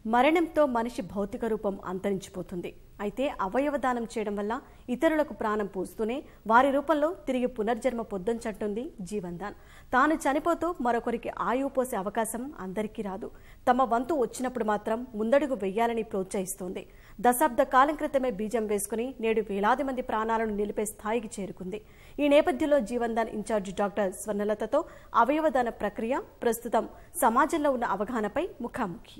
మరణంతో మనిషి భౌతిక రూపం అంతరించిపోతుంది అయితే అవయవ దానం చేయడం వల్ల ఇతరులకు ప్రాణం పూస్తూనే వారి రూపంలో తిరిగి పునర్జన్మ పొందంచట్టుంది జీవన్దాన్ తాను చనిపోతూ మరొకరికి ఆయువు పోసే అవకాశం అందరికీ రాదు తమ వంతు వచ్చినప్పుడు మాత్రం ముందడుగు వెయ్యాలని ప్రోత్సహిస్తోంది దశాబ్ద కాలం క్రితమే బీజం వేసుకుని నేడు వేలాది మంది ప్రాణాలను నిలిపే స్థాయికి చేరుకుంది ఈ నేపథ్యంలో జీవన్దాన్ ఇన్ఛార్జి డాక్టర్ స్వర్ణలతతో అవయవదాన ప్రక్రియ ప్రస్తుతం సమాజంలో ఉన్న అవగాహనపై ముఖాముఖి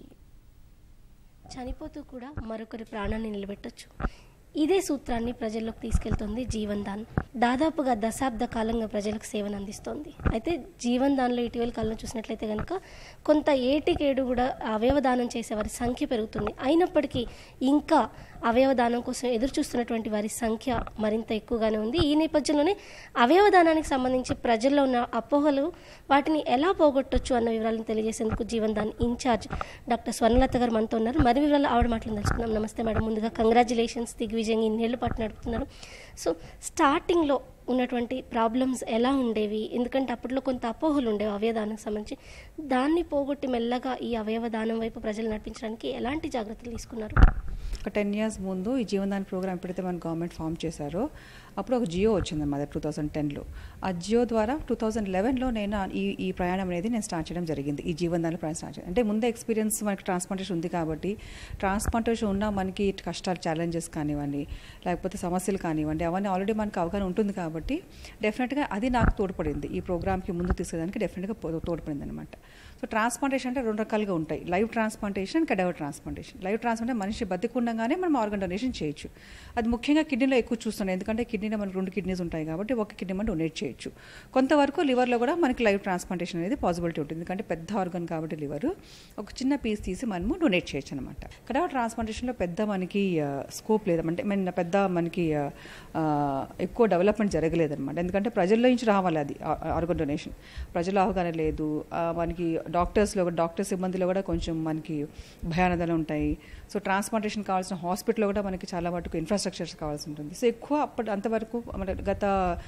చనిపోతూ కూడా మరొకరి ప్రాణాన్ని నిలబెట్టొచ్చు ఇదే సూత్రాన్ని ప్రజల్లోకి తీసుకెళ్తుంది జీవన్ దాన్ దాదాపుగా దశాబ్ద కాలంగా ప్రజలకు సేవను అందిస్తోంది అయితే జీవన్ దాన్లో ఇటీవల కాలంలో చూసినట్లయితే కనుక కొంత ఏటికేడు కూడా అవయవదానం చేసే వారి సంఖ్య పెరుగుతుంది అయినప్పటికీ ఇంకా అవయవదానం కోసం ఎదురు చూస్తున్నటువంటి వారి సంఖ్య మరింత ఎక్కువగానే ఉంది ఈ నేపథ్యంలోనే అవయవదానానికి సంబంధించి ప్రజల్లో ఉన్న అపోహలు వాటిని ఎలా పోగొట్టొచ్చు అన్న వివరాలను తెలియజేసేందుకు Jeevandan incharge doctor Swarnalatha గారు మనతో ఉన్నారు మరి వివరాలు ఆవిడ మాటలు తెలుసుకుందాం నమస్తే మేడం ముందుగా కంగ్రాచులేషన్స్ దిగ్విజయంగా ఇన్నేళ్ల పాటు నడుపుతున్నారు సో స్టార్టింగ్లో ఉన్నటువంటి ప్రాబ్లమ్స్ ఎలా ఉండేవి ఎందుకంటే అప్పట్లో కొంత అపోహలు ఉండేవి అవయవదానికి సంబంధించి దాన్ని పోగొట్టి మెల్లగా ఈ అవయవదానం వైపు ప్రజలు నడిపించడానికి ఎలాంటి జాగ్రత్తలు తీసుకున్నారు ఒక టెన్ ఇయర్స్ ముందు ఈ జీవనదాన్ ప్రోగ్రామ్ ఎప్పుడైతే మన గవర్నమెంట్ ఫామ్ చేశారో అప్పుడు ఒక జియో వచ్చింది మా దగ్గర టూ థౌసండ్ టెన్లో ఆ జియో ద్వారా టూ థౌసండ్ లెవెన్లో నేను ఈ ఈ ప్రయాణం అనేది నేను స్టార్ట్ చేయడం జరిగింది ఈ జీవనదాన్లో ప్రయాణం స్టార్ట్ చేయడం అంటే ముందే ఎక్స్పీరియన్స్ మనకి ట్రాన్స్ప్లాంటేషన్ ఉంది కాబట్టి ట్రాన్స్ప్లాంటేషన్ ఉన్న మనకి కష్టాలు ఛాలెంజెస్ కానివ్వండి లేకపోతే సమస్యలు కానివ్వండి అవన్నీ ఆల్రెడీ మనకు అవగాహన ఉంటుంది కాబట్టి డెఫినెట్గా అది నాకు తోడ్పడింది ఈ ప్రోగ్రామ్కి ముందు తీసుకెళ్ళడానికి డెఫినెట్గా తోడ్పడింది అనమాట సో ట్రాన్స్ప్లాంటేషన్ అంటే రెండు రకాలుగా ఉంటాయి live transplantation cadaver transplantation live ట్రాన్స్ప్లాంటే మనిషి బతికుండగానే మనం ఆర్గన్ డొనేషన్ చేయొచ్చు అది ముఖ్యంగా కిడ్నీలో ఎక్కువ చూస్తున్నాం ఎందుకంటే కిడ్నీలో మనకు రెండు కిడ్నీస్ ఉంటాయి కాబట్టి ఒక కిడ్నీ మనం డొనేట్ చేయొచ్చు కొంతవరకు లివర్లో కూడా మనకి లైవ్ ట్రాన్స్ప్లాంటేషన్ అనేది పాసిబిలిటీ ఉంటుంది ఎందుకంటే పెద్ద ఆర్గన్ కాబట్టి లివర్ ఒక చిన్న పీస్ తీసి మనము డొనేట్ చేయొచ్చు అనమాట కడవర్ ట్రాన్స్ప్లాంటేషన్లో పెద్ద మనకి స్కోప్ లేదు అంటే మన పెద్ద మనకి ఆ, ఎక్కువ డెవలప్మెంట్ జరగలేదన్నమాట ఎందుకంటే ప్రజల్లో నుంచి రావాలి అది ఆర్గన్ డొనేషన్ ప్రజల అవగాహన లేదు ఆ, మనకి డాక్టర్స్లో కూడా డాక్టర్ సిబ్బందిలో కూడా కొంచెం మనకి భయానదలు ఉంటాయి సో ట్రాన్స్ప్లాంటేషన్ కావాల్సిన హాస్పిటల్లో కూడా మనకి చాలా మటుకు ఇన్ఫ్రాస్ట్రక్చర్స్ కావాల్సి ఉంటుంది సో ఎక్కువ అప్పటి అంతవరకు మన గత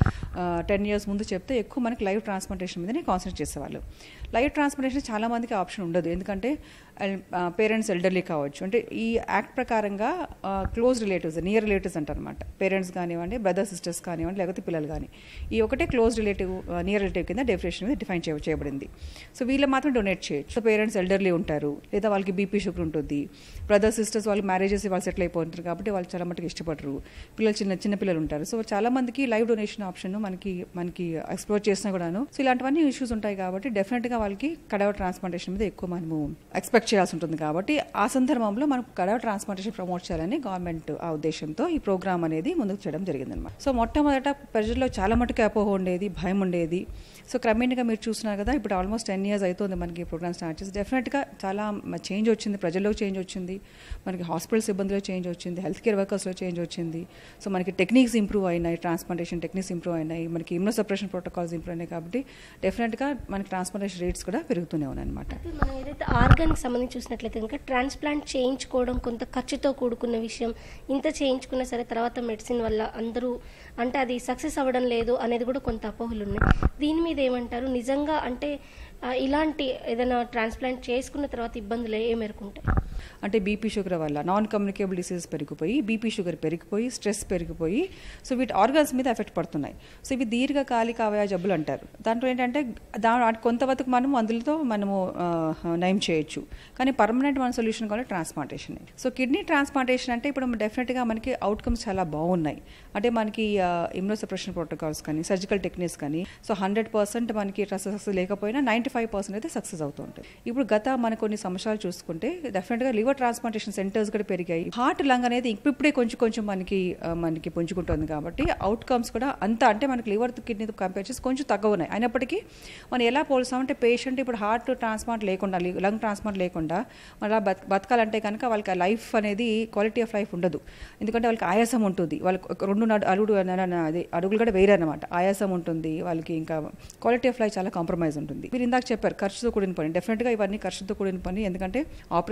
టెన్ ఇయర్స్ ముందు చెప్తే ఎక్కువ మనకి లైవ్ ట్రాన్స్ప్లాంటేషన్ మీదనే కాన్సన్ట్రేట్ చేసేవాళ్ళు లైవ్ ట్రాన్స్ప్లాంటేషన్ చాలా మందికి ఆప్షన్ ఉండదు ఎందుకంటే పేరెంట్స్ ఎల్డర్లీ కావచ్చు అంటే ఈ యాక్ట్ ప్రకారంగా క్లోజ్ రిలేటివ్స్ నియర్ రిలేటివ్స్ అంటారనమాట పేరెంట్స్ కానివ్వండి బ్రదర్ సిస్టర్స్ కానివ్వండి లేకపోతే పిల్లలు కానీ ఈ ఒకటే క్లోజ్ రిలేటివ్ నియర్ రిలేటివ్ కింద డెఫినేషన్ మీద డిఫైన్ చేయ చేయబడింది సో వీళ్ళు మాత్రం డొనేట్ చేయొచ్చు సో పేరెంట్స్ ఎల్డర్లీ ఉంటారు లేదా వాళ్ళకి బీపీ షుగర్ ఉంటుంది బ్రదర్ సిస్టర్స్ వాళ్ళకి మ్యారేజెస్ వాళ్ళు సెటిల్ అయిపోతుంటారు కాబట్టి వాళ్ళు చాలా మటుకు ఇష్టపడరు పిల్లలు చిన్న చిన్న పిల్లలు ఉంటారు సో చాలా మందికి లైవ్ డొనేషన్ ఆప్షన్ మనకి మనకి ఎక్స్ప్లోర్ చేసినా కూడాను సో ఇలాంటివన్నీ ఇష్యూస్ ఉంటాయి కాబట్టి డెఫినెట్గా వాళ్ళకి కడవ ట్రాన్స్ప్లాంటేషన్ మీద ఎక్కువ మనము ఎక్స్పెక్ట్ చేయాల్సి ఉంటుంది కాబట్టి ఆ సందర్భంలో మనం కడవ ట్రాన్స్ప్లాంటేషన్ ప్రమోట్ చేయాలని గవర్నమెంట్ ఆ ఉద్దేశంతో ఈ ప్రోగ్రామ్ అనేది ముందుకు చేయడం జరిగిందనమాట సో మొట్టమొదట ప్రజల్లో చాలా మటుకు అపోహ ఉండేది భయం ఉండేది సో క్రమేణగా మీరు చూస్తున్నారు కదా ఇప్పుడు ఆల్మోస్ట్ టెన్ ఇయర్స్ అవుతుంది మనకి ప్రోగ్రామ్ స్టార్ట్ చేసి డెఫినెట్గా చాలా చేంజ్ వచ్చింది ప్రజల్లో చేంజ్ వచ్చింది మనకి హాస్పిటల్ సిబ్బందిలో చేంజ్ వచ్చింది హెల్త్ కేర్ వర్కర్స్లో చేంజ్ వచ్చింది సో మనకి టెక్నిక్స్ ఇంప్రూవ్ అయినాయి ట్రాన్స్ప్లాంటేషన్ టెక్నిక్స్ ఇంప్రూవ్ అయినాయి మనకి ఇమ్యూనో సపరేషన్ ప్రోటోకాల్స్ ఇంప్రూవ్ అయినాయి కాబట్టి డెఫినెట్గా మనకి ట్రాన్స్ప్లాంటేషన్ రేట్స్ కూడా పెరుగుతూనే ఉన్నాయి అనమాట అయితే మనం ఏదైతే ఆర్గాన్కి సంబంధించి చూసినట్లయితే కనుక ట్రాన్స్ప్లాంట్ చేయించుకోవడం కొంత ఖర్చుతో కూడుకున్న విషయం ఇంత చేయించుకున్నా సరే తర్వాత మెడిసిన్ వల్ల అందరూ అంటే అది సక్సెస్ అవ్వడం లేదు అనేది కూడా కొంత అపోహలు ఉన్నాయి దీని మీద ఏమంటారు నిజంగా అంటే ఆ, ఇలాంటి ఏదైనా ట్రాన్స్ప్లాంట్ చేసుకున్న తర్వాత ఇబ్బందులు ఏ మేరకు ఉంటాయి అంటే బీపీ షుగర్ వల్ల నాన్ కమ్యూనికేబుల్ డిసీజెస్ పెరిగిపోయి బీపీ షుగర్ పెరిగిపోయి స్ట్రెస్ పెరిగిపోయి సో వీటి ఆర్గన్స్ మీద ఎఫెక్ట్ పడుతున్నాయి సో ఇవి దీర్ఘకాలిక అవయవ జబ్బులు అంటారు దాంట్లో ఏంటంటే దా కొంతవరకు మనం అందులో మనము ఆ, నయం చేయొచ్చు కానీ పర్మనెంట్ మన సొల్యూషన్ కావాలి ట్రాన్స్ప్లాంటేషన్ సో కిడ్నీ ట్రాన్స్ప్లాంటేషన్ అంటే ఇప్పుడు డెఫినెట్గా మనకి అవుట్కమ్స్ చాలా బాగున్నాయి అంటే మనకి ఇమ్యూనో సప్రెషన్ ప్రోటోకాల్స్ కానీ సర్జికల్ టెక్నిక్స్ కానీ సో హండ్రెడ్ పర్సెంట్ మనకి సక్సెస్ లేకపోయినా నైంటీ ఫైవ్ పర్సెంట్ అయితే సక్సెస్ అవుతూ ఉంటాయి ఇప్పుడు గత మన కొన్ని సంవత్సరాలు చూసుకుంటే డెఫినెట్గా లివర్ ట్రాన్స్ప్లాంటేషన్ సెంటర్స్ కూడా పెరిగాయి హార్ట్ లంగ్ అనేది ఇప్పుడే కొంచెం కొంచెం మనకి ఆ, మనకి పుంజుకుంటుంది కాబట్టి అవుట్కమ్స్ కూడా అంత అంటే మనకి లివర్ కిడ్నీ కంపేర్ చేసి కొంచెం తక్కువ ఉన్నాయి అయినప్పటికీ మనం ఎలా పోల్స్తామంటే పేషెంట్ ఇప్పుడు హార్ట్ ట్రాన్స్ప్లాంట్ లేకుండా లంగ్ ట్రాన్స్ప్లాంట్ లేకుండా మళ్ళీ బత్ బతకాలంటే కనుక వాళ్ళకి లైఫ్ అనేది క్వాలిటీ ఆఫ్ లైఫ్ ఉండదు ఎందుకంటే వాళ్ళకి ఆయాసం ఉంటుంది వాళ్ళకి ఒక రెండు నడు అడుగు అదే అడుగులు కూడా వేరే అనమాట ఆయాసం ఉంటుంది వాళ్ళకి ఇంకా క్వాలిటీ ఆఫ్ లైఫ్ చాలా కాంప్రమైజ్ ఉంటుంది మీరు ఇందాక చెప్పారు ఖర్చుతో కూడిన పని డెఫినెట్గా ఇవన్నీ ఖర్చుతో కూడిన పని ఎందుకంటే ఆపరేషన్ చేయాలి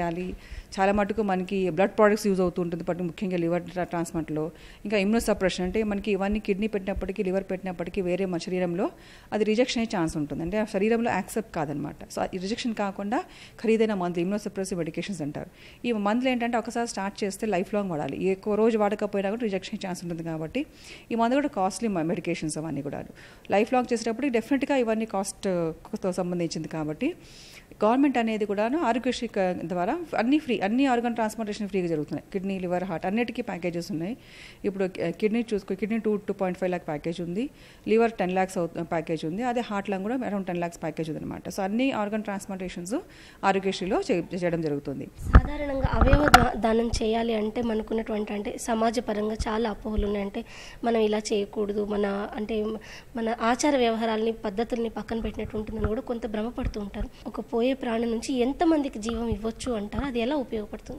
చేయాలి చాలా మటుకు మనకి బ్లడ్ ప్రోడక్ట్స్ యూజ్ అవుతూ ఉంటుంది బట్ ముఖ్యంగా లివర్ ట్రాన్స్ప్లాంట్లో ఇంకా ఇమ్యూనో సప్రెషన్ అంటే మనకి ఇవన్నీ కిడ్నీ పెట్టినప్పటికీ లివర్ పెట్టినప్పటికీ వేరే మన శరీరంలో అది రిజెక్షన్ అయ్యే ఛాన్స్ ఉంటుంది అంటే ఆ శరీరంలో యాక్సెప్ట్ కాదనమాట సో ఈ రిజెక్షన్ కాకుండా ఖరీదైన మందులు ఇమ్యూనో సప్రెసివ్ మెడికేషన్స్ అంటారు ఈ మందులు ఏంటంటే ఒకసారి స్టార్ట్ చేస్తే లైఫ్ లాంగ్ వాడాలి ఎక్కువ రోజు వాడకపోయినా కూడా రిజెక్షన్ ఛాన్స్ ఉంటుంది కాబట్టి ఈ మందు కూడా కాస్ట్లీ మెడికేషన్స్ అవన్నీ కూడా లైఫ్ లాంగ్ చేసేటప్పుడు డెఫినెట్గా ఇవన్నీ కాస్ట్తో సంబంధించింది కాబట్టి గవర్నమెంట్ అనేది కూడాను ఆరోగ్యశ్రీ క- ద్వారా అన్ని ఫ్రీ అన్ని ఆర్గన్ ట్రాన్స్ప్లాంటేషన్ ఫ్రీగా జరుగుతున్నాయి కిడ్నీ లివర్ హార్ట్ అన్నిటికీ ప్యాకేజెస్ ఉన్నాయి ఇప్పుడు కిడ్నీ చూసుకో kidney two two point five lakh package ఉంది లివర్ టెన్ ల్యాక్స్ ప్యాకేజ్ ఉంది అదే హార్ట్ లాంగ్ కూడా అరౌండ్ టెన్ ల్యాక్స్ ప్యాకేజ్ ఉంది అనమాట సో అన్ని ఆర్గన్ ట్రాన్స్ప్లాంటేషన్స్ ఆరోగ్యశ్రీలో చే- చేయడం జరుగుతుంది సాధారణంగా అవయవ దా- దానం చేయాలి అంటే మనకున్నటువంటి అంటే సమాజ పరంగా చాలా అపోహలు ఉన్నాయి అంటే మనం ఇలా చేయకూడదు మన అంటే మన ఆచార వ్యవహారాలని పద్ధతుల్ని పక్కన పెట్టినట్టు ఉంటుందని కూడా కొంత భ్రమపడుతూ ఉంటారు ఒక పోయే ప్రాణి నుంచి ఎంతమందికి జీవం ఇవ్వచ్చు అంటారు అది ఎలా ఉపయోగపడుతుంది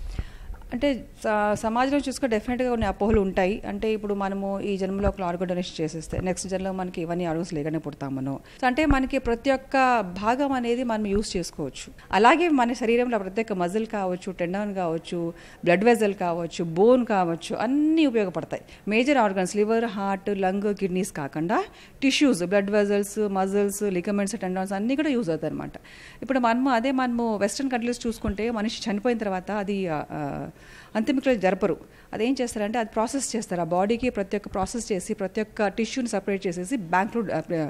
అంటే స- సమాజంలో చూసుకుంటే డెఫినెట్గా కొన్ని అపోహలు ఉంటాయి అంటే ఇప్పుడు మనము ఈ జన్మలో ఒక ఆర్గన్ డొనేషన్ చేసేస్తే నెక్స్ట్ జన్మలో మనకి ఇవన్నీ ఆర్గన్స్ లేకనే పుడతాం మనం సో అంటే మనకి ప్రతి ఒక్క భాగం అనేది మనం యూస్ చేసుకోవచ్చు అలాగే మన శరీరంలో ప్రతి ఒక్క మజిల్ కావచ్చు టెండన్ కావచ్చు బ్లడ్ వెజల్ కావచ్చు బోన్ కావచ్చు అన్నీ ఉపయోగపడతాయి major organs liver heart lung kidneys కాకుండా tissues blood vessels muscles ligaments tendons అన్నీ కూడా యూజ్ అవుతాయి అనమాట ఇప్పుడు మనము అదే మనము వెస్ట్రన్ కంట్రీస్ చూసుకుంటే మనిషి చనిపోయిన తర్వాత అది ఆ, ఆ, అంతిమక్రియలు జరపరు అదేం చేస్తారంటే అది ప్రాసెస్ చేస్తారు ఆ బాడీకి ప్రతి ఒక్క ప్రాసెస్ చేసి ప్రతి ఒక్క టిష్యూని సపరేట్ చేసేసి బ్యాంక్లో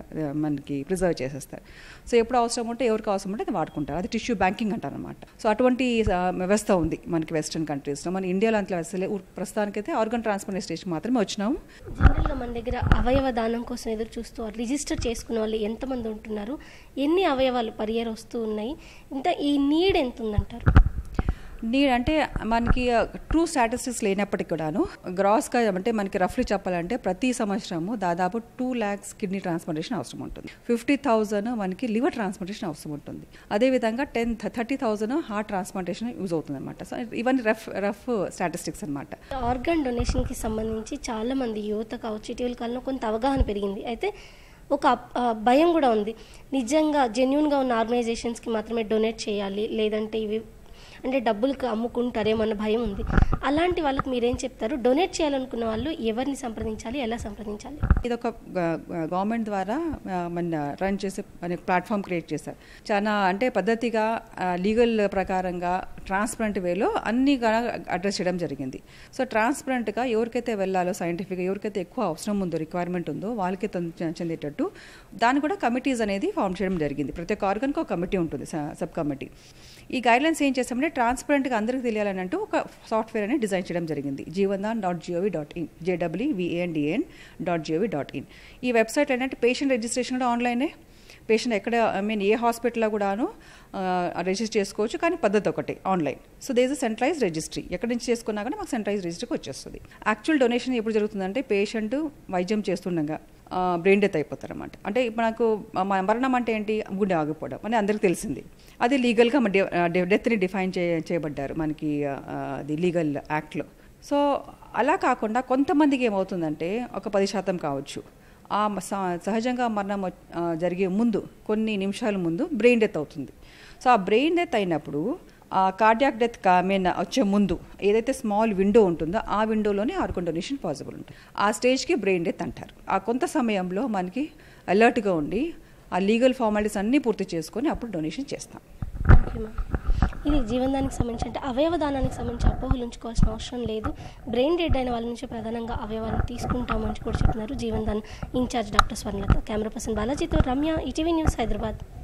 మనకి ప్రిజర్వ్ చేసేస్తారు సో ఎప్పుడు అవసరం ఉంటే ఎవరికి అవసరం ఉంటే అది వాడుకుంటారు అది టిష్యూ బ్యాంకింగ్ అంటారు అనమాట సో అటువంటి ఆ, వ్యవస్థ ఉంది మనకి వెస్ట్రన్ కంట్రీస్లో మన ఇండియాలో అంత వ్యవస్థ లేదు ప్రస్తుతానికైతే ఆర్గన్ ట్రాన్స్ప్లాంట్ స్టేజ్కి మాత్రమే వచ్చినాము జనరల్గా మన దగ్గర అవయవ దానం కోసం ఎదురు చూస్తూ రిజిస్టర్ చేసుకునే వాళ్ళు ఎంతమంది ఉంటున్నారు ఎన్ని అవయవాలు పరియర్ వస్తూ ఉన్నాయి ఇంత ఈ నీడ్ ఎంత ఉందంటారు నీడ్ అంటే మనకి ట్రూ స్టాటిస్టిక్స్ లేనప్పటికీ కూడాను గ్రాస్గా అంటే మనకి రఫ్లీ చెప్పాలంటే ప్రతి సంవత్సరము దాదాపు టూ ల్యాక్స్ కిడ్నీ ట్రాన్స్ప్లాంటేషన్ అవసరం ఉంటుంది ఫిఫ్టీ థౌజండ్ మనకి లివర్ ట్రాన్స్ప్లాంటేషన్ అవసరం ఉంటుంది అదేవిధంగా ten thirty thousand heart transplantation use అవుతుంది అనమాట సో ఇవన్నీ రఫ్ రఫ్ స్టాటిస్టిక్స్ అనమాట ఆర్గాన్ డొనేషన్కి సంబంధించి చాలా మంది యువత కావచ్చు ఇటీవల కాలంలో కొంత అవగాహన పెరిగింది అయితే ఒక అప్- ఆ, భయం కూడా ఉంది నిజంగా జెన్యున్గా ఉన్న ఆర్గనైజేషన్స్కి మాత్రమే డొనేట్ చేయాలి లేదంటే ఇవి అంటే డబ్బులకు అమ్ముకుంటారేమన్న భయం ఉంది అలాంటి వాళ్ళకి మీరేం చెప్తారు డొనేట్ చేయాలనుకున్న వాళ్ళు ఎవరిని సంప్రదించాలి ఎలా సంప్రదించాలి ఇది ఒక గవర్నమెంట్ ద్వారా ఆ, మన రన్ చేసే మన ప్లాట్ఫామ్ క్రియేట్ చేశారు చాలా అంటే పద్ధతిగా లీగల్ ప్రకారంగా ట్రాన్స్పరెంట్ వేలో అన్ని అడ్రస్ చేయడం జరిగింది సో ట్రాన్స్పరెంట్గా ఎవరికైతే వెళ్ళాలో సైంటిఫిక్గా ఎవరికైతే ఎక్కువ అవసరం ఉందో రిక్వైర్మెంట్ ఉందో వాళ్ళకి తొం- చెందేటట్టు దాన్ని కూడా కమిటీస్ అనేది ఫామ్ చేయడం జరిగింది ప్రతి ఒక్క ఆర్గన్కి ఒక కమిటీ ఉంటుంది సబ్ కమిటీ ఈ గైడ్లైన్స్ ఏం చేస్తామంటే ట్రాన్స్పరెంట్గా అందరికీ తెలియాలని అంటూ ఒక సాఫ్ట్వేర్ అనేది డిజైన్ చేయడం జరిగింది Jeevandan dot gov dot in JW VANDN dot gov dot in ఈ వెబ్సైట్ ఏంటంటే పేషెంట్ రిజిస్ట్రేషన్ కూడా ఆన్లైనే పేషెంట్ ఎక్కడ ఐ మీన్ ఏ హాస్పిటల్లో కూడాను రిజిస్టర్ చేసుకోవచ్చు కానీ పద్ధతి ఒకటి online so this centralize registry ఎక్కడి నుంచి చేసుకున్నా కానీ మాకు సెంట్రలైజ్ రిజిస్ట్రీకి వచ్చేస్తుంది యాక్చువల్ డొనేషన్ ఎప్పుడు జరుగుతుందంటే పేషెంట్ వైద్యం చేస్తుండగా బ్రెయిన్ డెత్ అయిపోతారు అనమాట అంటే ఇప్పుడు నాకు మ- మరణం అంటే ఏంటి గుండె ఆగిపోవడం అని అందరికీ తెలిసింది అది లీగల్గా డెత్ని డిఫైన్ చే చేయబడ్డారు మనకి ఆ, అది లీగల్ యాక్ట్లో సో అలా కాకుండా కొంతమందికి ఏమవుతుందంటే ఒక పది శాతం కావచ్చు ఆ మ- స- సహజంగా మరణం వచ్- ఆ, జరిగే ముందు కొన్ని నిమిషాల ముందు బ్రెయిన్ డెత్ అవుతుంది సో ఆ బ్రెయిన్ డెత్ అయినప్పుడు ఆ కార్డియాక్ డెత్ కా మీన్ వచ్చే ముందు ఏదైతే స్మాల్ విండో ఉంటుందో ఆ విండోలోనే ఆర్గన్ డొనేషన్ పాసిబుల్ ఉంటుంది ఆ స్టేజ్కి బ్రెయిన్ డెత్ అంటారు ఆ కొంత సమయంలో మనకి అలర్ట్గా ఉండి ఆ లీగల్ ఫార్మాలిటీస్ అన్నీ పూర్తి చేసుకొని అప్పుడు డొనేషన్ చేస్తాం థ్యాంక్ యూ మ్యామ్ ఇది జీవనదానికి సంబంధించి అంటే అవయవ దానానికి సంబంధించి అపోహలు ఉంచుకోవాల్సిన అవసరం లేదు బ్రెయిన్ డెడ్ అయిన వాళ్ళ నుంచి ప్రధానంగా అవయవాలను తీసుకుంటామని కూడా చెప్తున్నారు Jeevandan incharge doctor Swarnalatha camera person బాలాజీతో రమ్య ఈటీవీ న్యూస్ హైదరాబాద్